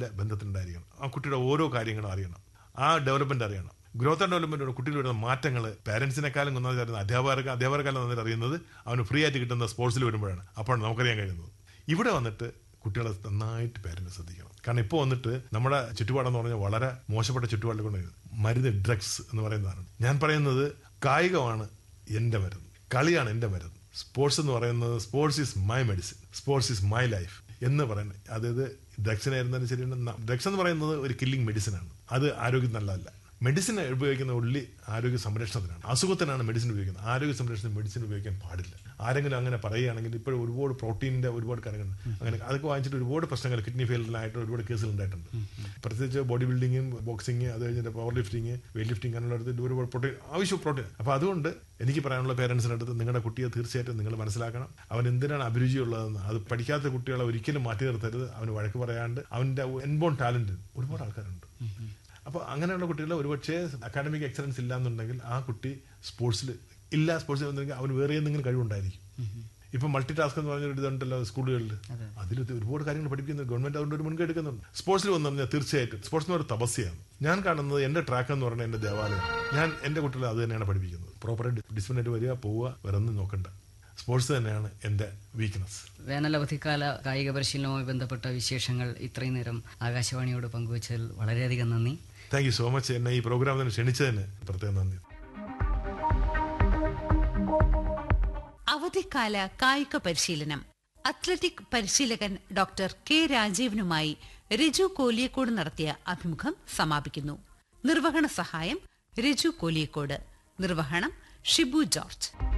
നല്ല ബന്ധത്തിലുണ്ടായിരിക്കണം ആ കുട്ടിയുടെ ഓരോ കാര്യങ്ങളും അറിയണം ആ ഡെവലപ്മെന്റ് അറിയണം ഗ്രോത്ത് ആൻഡ് ഡെവലപ്മെന്റ് കുട്ടിയിൽ വരുന്ന മാറ്റങ്ങൾ പാരന്റ്സിനെക്കാളും ഒന്നാമത് അധ്യാപകർക്ക് അധ്യാപകരെക്കാളും നന്നായിട്ട് അറിയുന്നത് അവന് ഫ്രീ ആയിട്ട് കിട്ടുന്ന സ്പോർട്സിൽ വരുമ്പോഴാണ് അപ്പോഴാണ് നമുക്കറിയാൻ കഴിയുന്നത് ഇവിടെ വന്നിട്ട് കുട്ടികളെ നന്നായിട്ട് പേരന്റ് ശ്രദ്ധിക്കണം കാരണം ഇപ്പോൾ വന്നിട്ട് നമ്മുടെ ചുറ്റുപാടെന്ന് പറഞ്ഞാൽ വളരെ മോശപ്പെട്ട ചുറ്റുപാടിൽ കൊണ്ട് മരുന്ന് ഡ്രഗ്സ് എന്ന് പറയുന്നതാണ് ഞാൻ പറയുന്നത് കായികമാണ് എൻ്റെ മരുന്ന് കളിയാണ് എൻ്റെ മരുന്ന് സ്പോർട്സ് എന്ന് പറയുന്നത് sports is my medicine sports is my life എന്ന് പറയുന്നത് അതായത് ഡ്രഗ്സിനായിരുന്നാലും ശരി ഡ്രഗ്സ് എന്ന് പറയുന്നത് ഒരു കില്ലിംഗ് മെഡിസിനാണ് അത് ആരോഗ്യം നല്ലതല്ല മെഡിസിൻ ഉപയോഗിക്കുന്ന ഉള്ളി ആരോഗ്യ സംരക്ഷണത്തിനാണ് അസുഖത്തിനാണ് മെഡിസിൻ ഉപയോഗിക്കുന്നത് ആരോഗ്യ സംരക്ഷണത്തിന് മെഡിസിൻ ഉപയോഗിക്കാൻ പാടില്ല ആരെങ്കിലും അങ്ങനെ പറയുകയാണെങ്കിൽ ഇപ്പോൾ ഒരുപാട് പ്രോട്ടീനിന്റെ ഒരുപാട് കാര്യങ്ങളുണ്ട് അങ്ങനെ അതൊക്കെ വാങ്ങിച്ചിട്ട് ഒരുപാട് പ്രശ്നങ്ങൾ കിഡ്നി ഫെയിലിയറായിട്ട് ഒരുപാട് കേസുകൾ ഉണ്ടായിട്ടുണ്ട് പ്രത്യേകിച്ച് ബോഡി ബിൽഡിങ്ങും ബോക്സിങ് അത് കഴിഞ്ഞിട്ട് പവർ ലിഫ്റ്റിംഗ് വെയിറ്റ് ലിഫ്റ്റിംഗ് അങ്ങനെയുള്ള അടുത്ത് ഒരുപാട് പ്രോട്ടീൻ ആവശ്യം പ്രോട്ടീൻ അപ്പോൾ അതുകൊണ്ട് എനിക്ക് പറയാനുള്ള പേരൻസിൻ്റെ അടുത്ത് നിങ്ങളുടെ കുട്ടിയെ തീർച്ചയായിട്ടും നിങ്ങൾ മനസ്സിലാക്കണം അവൻ എന്തിനാണ് അഭിരുചിയുള്ളതെന്ന് അത് പഠിക്കാത്ത കുട്ടികളെ ഒരിക്കലും മാറ്റി നിർത്തരുത് അവന് വഴക്ക് പറയാണ്ട് അവൻ്റെ എൻബോൺ ടാലന്റ് ഒരുപാട് ആൾക്കാരുണ്ട് അപ്പോൾ അങ്ങനെയുള്ള കുട്ടികളെ ഒരുപക്ഷെ അക്കാഡമിക് എക്സലൻസ് ഇല്ല എന്നുണ്ടെങ്കിൽ ആ കുട്ടി സ്പോർട്സിൽ ഇല്ല സ്പോർട്സിൽ വന്നെങ്കിൽ അവന് വേറെ എന്തെങ്കിലും കഴിവുണ്ടായിരിക്കും ഇപ്പൊ മൾട്ടി ടാസ്ക് എന്ന് പറഞ്ഞൊരു ഇതുണ്ടല്ലോ സ്കൂളുകളിൽ അതിൽ ഒരുപാട് കാര്യങ്ങൾ പഠിപ്പിക്കുന്നു ഗവൺമെന്റ് അതുകൊണ്ട് ഒരു മുൻകൈ എടുക്കുന്നുണ്ട് സ്പോർട്സിൽ വന്നു പറഞ്ഞാൽ തീർച്ചയായിട്ടും സ്പോർട്സ് എന്ന് ഒരു തപസ്യയാണ് ഞാൻ കാണുന്നത് എന്റെ ട്രാക്ക് എന്ന് പറഞ്ഞാൽ എന്റെ ദേവാലയം ഞാൻ എന്റെ കുട്ടികളെ അത് തന്നെയാണ് പഠിപ്പിക്കുന്നത് പ്രോപ്പറായിട്ട് ഡിസിപ്ലിനായിട്ട് വരിക പോവുക വേറെ ഒന്നും നോക്കണ്ട സ്പോർട്സ് തന്നെയാണ് എന്റെ വീക്ക്നെസ് വേനലവധിക്കാല കായിക പരിശീലനവുമായി ബന്ധപ്പെട്ട വിശേഷങ്ങൾ ഇത്രയും നേരം ആകാശവാണിയോട് പങ്കുവച്ചതിൽ വളരെയധികം നന്ദി താങ്ക് യു സോ മച്ച് എന്നെ ഈ പ്രോഗ്രാമിന് ക്ഷണിച്ചതിന് പ്രത്യേകം നന്ദി അവധിക്കാല കായിക പരിശീലനം അത്ലറ്റിക് പരിശീലകൻ ഡോക്ടർ കെ രാജീവനുമായി രജു കോലിയക്കോട് നടത്തിയ അഭിമുഖം സമാപിക്കുന്നു നിർവഹണ സഹായം രജു കോലിയക്കോട് നിർവഹണം ഷിബു ജോർജ്